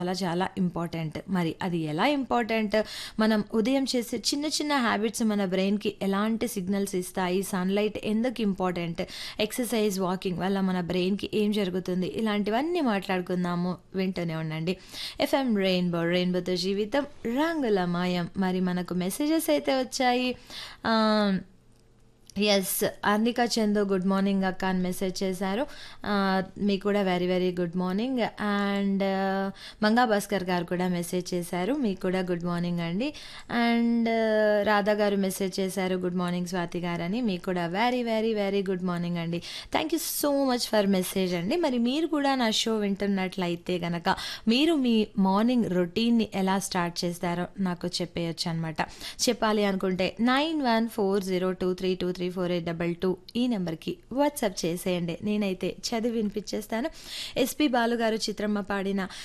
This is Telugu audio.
చాలా చాలా ఇంపార్టెంట్. మరి అది ఎలా ఇంపార్టెంట్? మనం ఉదయం చేసే చిన్న చిన్న హ్యాబిట్స్ మన బ్రెయిన్‌కి ఎలాంటి సిగ్నల్స్ ఇస్తాయి? సన్‌లైట్ ఎందుకు ఇంపార్టెంట్? ఎక్సర్‌సైజ్, వాకింగ్ వల్ల మన బ్రెయిన్‌కి ఏం జరుగుతుంది? ఇలాంటివన్నీ మాట్లాడుకుందాము. వింటూనే ఉండండి. ఎఫ్ఎం రెయిన్బో రెయిన్బోతో జీవితం రంగులమయం. మరి మనకు మెసేజెస్ అయితే వచ్చాయి. Ah, yes. Arnika Chandu good morning అక్క అని మెసేజ్ చేశారు. ఆహ్, మీకు కూడా very very good morning. And Manga Bhaskar గారు కూడా మెసేజ్ చేశారు. మీకు కూడా గుడ్ మార్నింగ్ అండి. అండ్ రాధా గారు మెసేజ్ చేశారు. గుడ్ మార్నింగ్ స్వాతి గారని. మీకు కూడా very very very good morning అండి. Thank you so much for message అండి. మరి మీరు కూడా నా షో వింటున్నట్లయితే గనక మీరు మీ మార్నింగ్ రొటీన్‌ని ఎలా స్టార్ట్ చేస్తారో నాకు చెప్పేయొచ్చనమాట. చెప్పాలి అనుకుంటే 914023234822 ఈ నెంబర్‌కి వాట్సాప్ చేసేయండి. నేనైతే చదివి వినిపించేస్తాను. ఎస్‌పి బాలు గారు, చిత్రమ్మ పాడిన